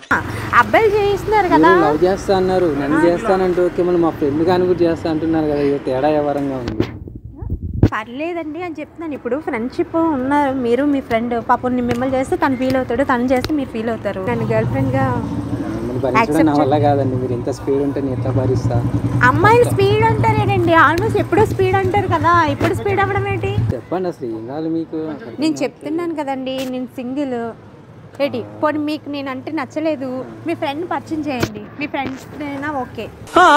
అబ్బాయిలు చేయిస్తున్నారు కదా మీరు లవ్ చేస్తా అన్నారు నన్ను చేస్తానంటూ ఓకే మళ్ళీ మా ఫ్రెండ్ కానీ కూడా చేస్తా అంటున్నారు కదా ఇది తేడా ఎవరంగా ఉంది పర్లేదండి అని చెప్తున్నాను ఇప్పుడు ఫ్రెండ్షిప్ ఉన్నారు మీరు మీ ఫ్రెండ్ పాపం ని- మిమ్మల్ని చేస్తే తను ఫీల్ అవుతాడు తను చేస్తే మీరు ఫీల్ అవుతారు నన్ను గర్ల్ ఫ్రెండ్గా మిమ్మల్ని భరించడం నా వల్ల కాదండి మీరు ఎంత స్పీడ్ ఉంటే నేను ఎట్లా భరిస్తా అమ్మాయిలు స్పీడ్ అంటారేనండి ఆల్మోస్ట్ ఎప్పుడూ స్పీడ్ అంటారు కదా ఇప్పుడు స్పీడ్ అవ్వడం ఏంటి చెప్పండి అసలు ఏం కావాలి మీకు నేను చెప్తున్నాను కదండి నేను సింగిల్ ఏంటి పోనీ మీకు నేను అంటే నచ్చలేదు మీ ఫ్రెండ్ పరిచయం చేయండి మీ ఫ్రెండ్స్ అయినా ఓకే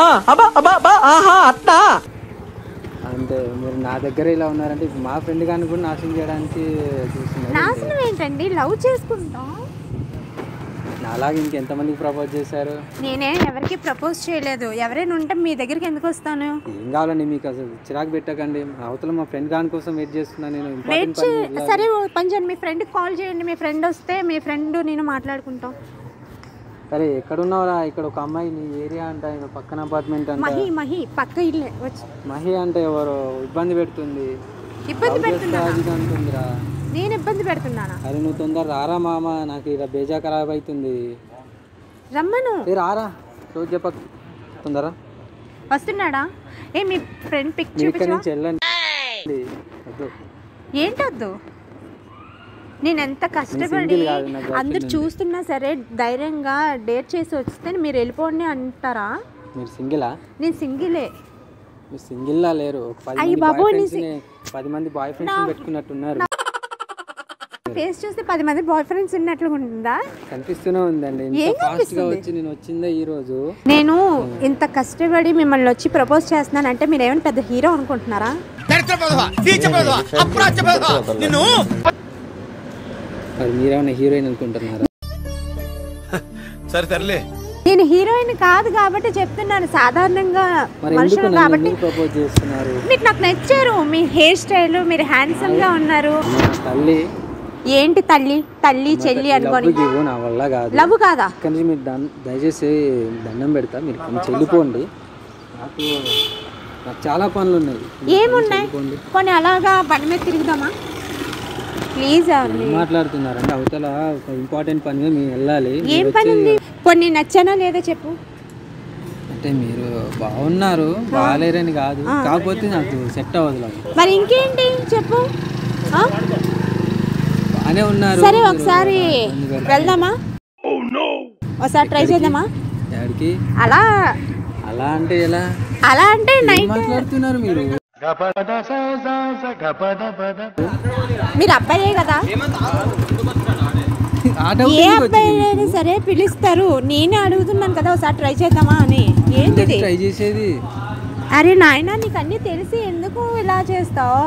అంటే మీరు నా దగ్గర ఇలా ఉన్నారంటే ఇప్పుడు మా ఫ్రెండ్ కానీ కూడా నాశనం చేయడానికి చూస్తున్నారు నాశనం ఏంటండి లవ్ చేసుకుంటాం అలాగే ఇంకెంతమందికి ప్రపోజ్ చేశారు నేనే ఎవరికి ప్రపోజ్ చేయలేదు ఎవరైనా ఉంటే మీ దగ్గరికి ఎందుకు వస్తాను ఏం కావాలండి మీకు అసలు చిరాకు పెట్టకండి అవతల మా ఫ్రెండ్ గాని కోసం వెయిట్ చేస్తున్నా నేను వెయిట్ ఇంపార్టెంట్ చే పని సరే ఓ పని చేయండి మీ ఫ్రెండ్కి కాల్ చేయండి మీ ఫ్రెండ్ వస్తే మీ ఫ్రెండ్ నేను మాట్లాడుకుంటాం సరే ఎక్కడ ఉన్నావురా ఇక్కడ ఒక అమ్మాయి నీ ఏరియా అంట ఈమె పక్కన అపార్ట్మెంట్ అంట మహి మహి పక్క ఇల్లే వచ్చి మహి అంటే ఎవరు ఇబ్బంది పెడుతుంది ఇబ్బంది లవ్ చేస్తా పెడుతున్నా అది ఇది అంటుందిరా నేను ఇబ్బంది పెడుతున్నానా అరే నువ్వు తొందర రారా మామ నాకు ఇలా బేజా ఖరాబ్ అవుతుంది రమ్మను ఏ రారా రోజు చెప్పక తొందర వస్తున్నాడా ఏ మీ ఫ్రెండ్ పిక్ మీరు ఇక్కడి చూపించవా నుంచి వెళ్ళండి వద్దు ఏంటొద్దు నేను ఎంత కష్టపడి single కాదు, నాకు girlfriend అందరు ఉంది. చూస్తున్నా సరే ధైర్యంగా డేట్ చేసి వస్తే మీరు వెళ్ళిపోండి అంటారా మీరు సింగిలా నేను సింగిలే మీరు సింగిల్లా లేరు ఒక పది అయ్య మంది బాబోయ్, బాయ్ నీ ఫ్రెండ్స్ పది మంది బాయ్ ఫ్రెండ్స్ పెట్టుకున్నట్టున్నారు ఫేస్ చూస్తే పది మంది బాయ్ ఫ్రెండ్స్ ఉన్నట్లుగా ఉంటుందా కనిపిస్తూనే ఉందండి ఏం ఇంత ఫాస్ట్ గా వచ్చి నేను వచ్చిందే ఈ రోజు నేను ఇంత కష్టపడి మిమ్మల్ని వచ్చి ప్రపోజ్ చేస్తున్నానంటే మీరు ఏమైనా పెద్ద హీరో అనుకుంటున్నారా మరి మీరేమైనా హీరోయిన్ అనుకుంటున్నారా సరే తరలే నేను హీరోయిన్ కాదు కాబట్టి చెప్తున్నాను సాధారణంగా మరి ఎందుకు మనుషులు నన్ను కాబట్టి ఎందుకు ప్రపోజ్ చేస్తున్నారు మీరు నాకు నచ్చారు మీ హెయిర్ స్టైల్ మీరు హ్యాండ్సమ్ గా ఉన్నారు నా తల్లి ఏంటి తల్లి తల్లి చెల్లి అనుకొని డబ్బుకి ఇవ్వు నా వల్ల కాదు లవ్ కాదా ఇక్కడి నుంచి మీరు దన్- దయచేసి దండం పెడతా మీరు కొంచెం వెళ్ళిపోండి నాకు నాకు చాలా పనులు ఉన్నాయి మీరు ఏమున్నాయి వెళ్ళిపోండి. కొన్ని అలాగా బండి మీద తిరుగుదామా ప్లీజ్ అండి ఏం మాట్లాడుతున్నారంటే అవతల ఒక ఇంపార్టెంట్ పని మీద మేము వెళ్ళాలి ఏం మీరు పని వచ్చి- ఉంది కొన్ని నచ్చానా లేదా చెప్పు అంటే మీరు బాగున్నారు బాగాలేరని కాదు కాకపోతే నాకు సెట్ అవ్వదు నాకు. మరి ఇంకేంటి చెప్పు ఆ? బాగానే ఉన్నారు సరే ఒకసారి వెళ్దామా ఒకసారి ట్రై చేద్దామా డాడీకి అలా అలా అంటే ఎలా అలా అంటే ఏం నైట్ మాట్లాడుతున్నారు మీరు మీరు అబ్బాయే కదా ఆట ఏ అబ్బాయి అయినా సరే పిలుస్తారు నేనే అడుగుతున్నాను కదా ఒకసారి ట్రై చేద్దామా అని ఏంటిది ట్రై చేసేది అరే నాయనా నీకు అన్నీ తెలిసి ఎందుకు ఇలా చేస్తావు